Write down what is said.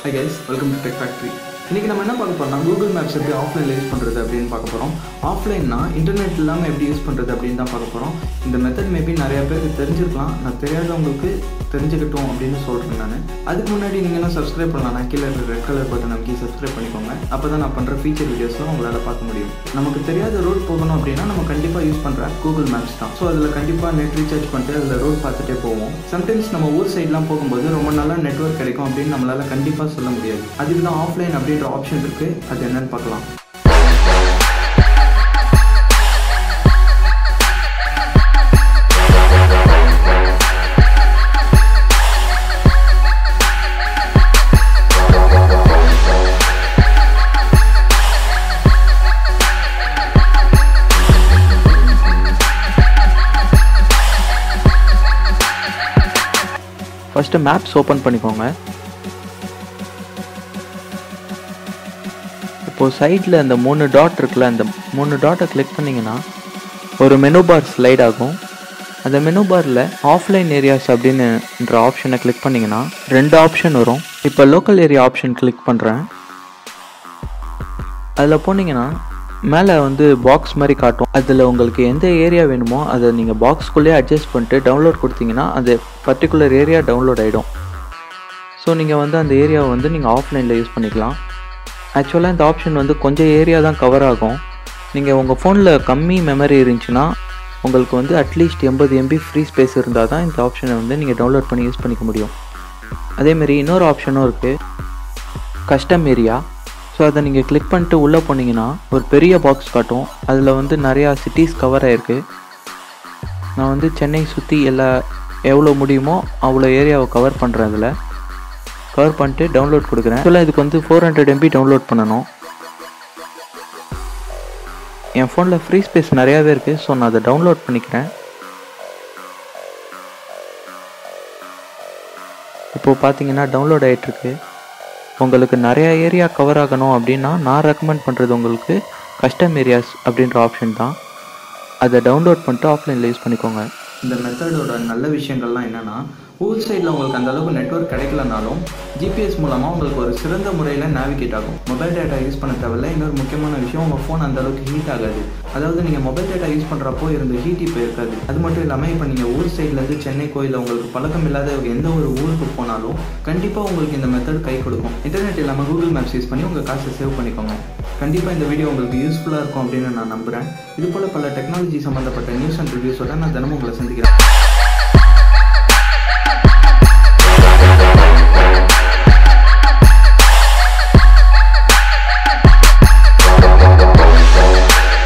high guys welcome to tech factory இன்றைக்கி நம்ம என்ன பார்க்க போறோம்னா கூகுள் மேப்ஸ் எப்படி ஆஃப்லைனில் யூஸ் பண்ணுறது அப்படின்னு பார்க்க போகிறோம் ஆஃப்லைன்னா இன்டர்நெட் இல்லாமல் எப்படி யூஸ் பண்ணுறது அப்படின்னு தான் பார்க்க போகிறோம் இந்த மெத்தட் மேபி நிறைய பேருக்கு தெரிஞ்சிருக்கலாம் நான் தெரியாதவங்களுக்கு தெரிஞ்சுக்கட்டும் அப்படின்னு சொல்கிறேன் நான் அதுக்கு முன்னாடி நீங்கள் என்ன சப்ஸ்கிரைப் பண்ணலாம் கீழே இருக்கிற ரெட் கலர் பட்டன் நமக்கு சப்ஸ்கிரைப் பண்ணிக்கோங்க அப்போ தான் நான் பண்ணுற ஃபீச்சர் வீடியோஸும் உங்களால் பார்க்க முடியும் நமக்கு தெரியாத ரோட் போகணும் அப்படின்னா நம்ம கண்டிப்பாக யூஸ் பண்ணுற கூகுள் மேப்ஸ் தான் ஸோ அதில் கண்டிப்பாக நெட் ரீசார்ஜ் பண்ணிட்டு அதில் ரோட் பார்த்துட்டே போவோம் சம்டைம்ஸ் நம்ம ஊர் சைட்லாம் போகும்போது ரொம்ப நல்லா நெட்ஒர்க் கிடைக்கும் அப்படின்னு நம்மளால் கண்டிப்பாக சொல்ல முடியாது அதுக்கு தான் ஆஃப்லைன் அப்படின்ற ஆப்ஷன் இருக்குது அது என்னன்னு பார்க்கலாம் ஃபஸ்ட்டு மேப்ஸ் ஓப்பன் பண்ணிக்கோங்க இப்போது சைடில் அந்த மூணு டாட் இருக்குல்ல அந்த மூணு டாட்டை கிளிக் பண்ணிங்கன்னா ஒரு மெனு பார் ஸ்லைட் ஆகும் அந்த மெனு பாரில் ஆஃப்லைன் ஏரியாஸ் அப்படின்னுன்ற ஆப்ஷனை கிளிக் பண்ணிங்கன்னா ரெண்டு ஆப்ஷன் வரும் இப்போ லோக்கல் ஏரியா ஆப்ஷன் கிளிக் பண்ணுறேன் அதில் போனீங்கன்னா மேலே வந்து பாக்ஸ் மாதிரி காட்டும் அதில் உங்களுக்கு எந்த ஏரியா வேணுமோ அதை நீங்கள் பாக்ஸ்குள்ளேயே அட்ஜஸ்ட் பண்ணிட்டு டவுன்லோட் கொடுத்தீங்கன்னா அந்த பர்டிகுலர் ஏரியா டவுன்லோட் ஆகிடும் ஸோ நீங்கள் வந்து அந்த ஏரியாவை வந்து நீங்கள் ஆஃப்லைனில் யூஸ் பண்ணிக்கலாம் ஆக்சுவலாக இந்த ஆப்ஷன் வந்து கொஞ்சம் ஏரியா தான் கவர் ஆகும் நீங்கள் உங்கள் ஃபோனில் கம்மி மெமரி இருந்துச்சுன்னா உங்களுக்கு வந்து அட்லீஸ்ட் எண்பது எம்பி ஃப்ரீ ஸ்பேஸ் இருந்தால் தான் இந்த ஆப்ஷனை வந்து நீங்கள் டவுன்லோட் பண்ணி யூஸ் பண்ணிக்க முடியும் அதேமாரி இன்னொரு ஆப்ஷனும் இருக்குது கஸ்டம் ஏரியா ஸோ அதை நீங்கள் கிளிக் பண்ணிட்டு உள்ளே போனீங்கன்னா ஒரு பெரிய பாக்ஸ் காட்டும் அதில் வந்து நிறையா சிட்டிஸ் கவர் ஆகிருக்கு நான் வந்து சென்னை சுற்றி எல்லா எவ்வளோ முடியுமோ அவ்வளோ ஏரியாவை கவர் பண்ணுறேன் அதில் கவர் பண்ணிட்டு டவுன்லோட் கொடுக்குறேன் ஆக்சுவலாக இதுக்கு வந்து ஃபோர் ஹண்ட்ரட் எம்பி டவுன்லோட் பண்ணணும் என் ஃபோனில் ஃப்ரீ ஸ்பேஸ் நிறையாவே இருக்குது ஸோ நான் அதை டவுன்லோட் பண்ணிக்கிறேன் இப்போது பார்த்தீங்கன்னா டவுன்லோட் ஆகிட்டுருக்கு உங்களுக்கு நிறைய ஏரியா கவர் ஆகணும் அப்படின்னா நான் ரெக்கமெண்ட் பண்ணுறது உங்களுக்கு கஸ்டம் ஏரியாஸ் அப்படின்ற ஆப்ஷன் தான் அதை டவுன்லோட் பண்ணிட்டு ஆஃப்லைனில் யூஸ் பண்ணிக்கோங்க இந்த மெத்தடோட நல்ல விஷயங்கள்லாம் என்னென்னா ஊர் சைடில் உங்களுக்கு அந்த அளவுக்கு நெட்ஒர்க் கிடைக்கலனாலும் ஜிபிஎஸ் மூலமாக உங்களுக்கு ஒரு சிறந்த முறையில் நேவிகேட் ஆகும் மொபைல் டேட்டா யூஸ் பண்ண தேவையில்ல இன்னொரு முக்கியமான விஷயம் உங்கள் ஃபோன் அந்த அளவுக்கு ஹீட் ஆகாது அதாவது நீங்கள் மொபைல் டேட்டா யூஸ் பண்ணுறப்போ இருந்த ஹீட் இப்போ இருக்காது அது மட்டும் இல்லாமல் இப்போ நீங்கள் ஊர் சைட்லேருந்து சென்னை கோயிலில் உங்களுக்கு பழக்கம் இல்லாத எந்த ஒரு ஊருக்கு போனாலும் கண்டிப்பாக உங்களுக்கு இந்த மெத்தட் கை கொடுக்கும் இன்டர்நெட் இல்லாமல் கூகுள் மேப்ஸ் யூஸ் பண்ணி உங்கள் காசை சேவ் பண்ணிக்கோங்க கண்டிப்பாக இந்த வீடியோ உங்களுக்கு யூஸ்ஃபுல்லாக இருக்கும் அப்படின்னு நான் நம்புகிறேன் இது போல் பல டெக்னாலஜி சம்மந்தப்பட்ட நியூஸ் அண்ட் ரிவ்யூஸோட நான் தினமும் உங்களை சந்திக்கிறேன்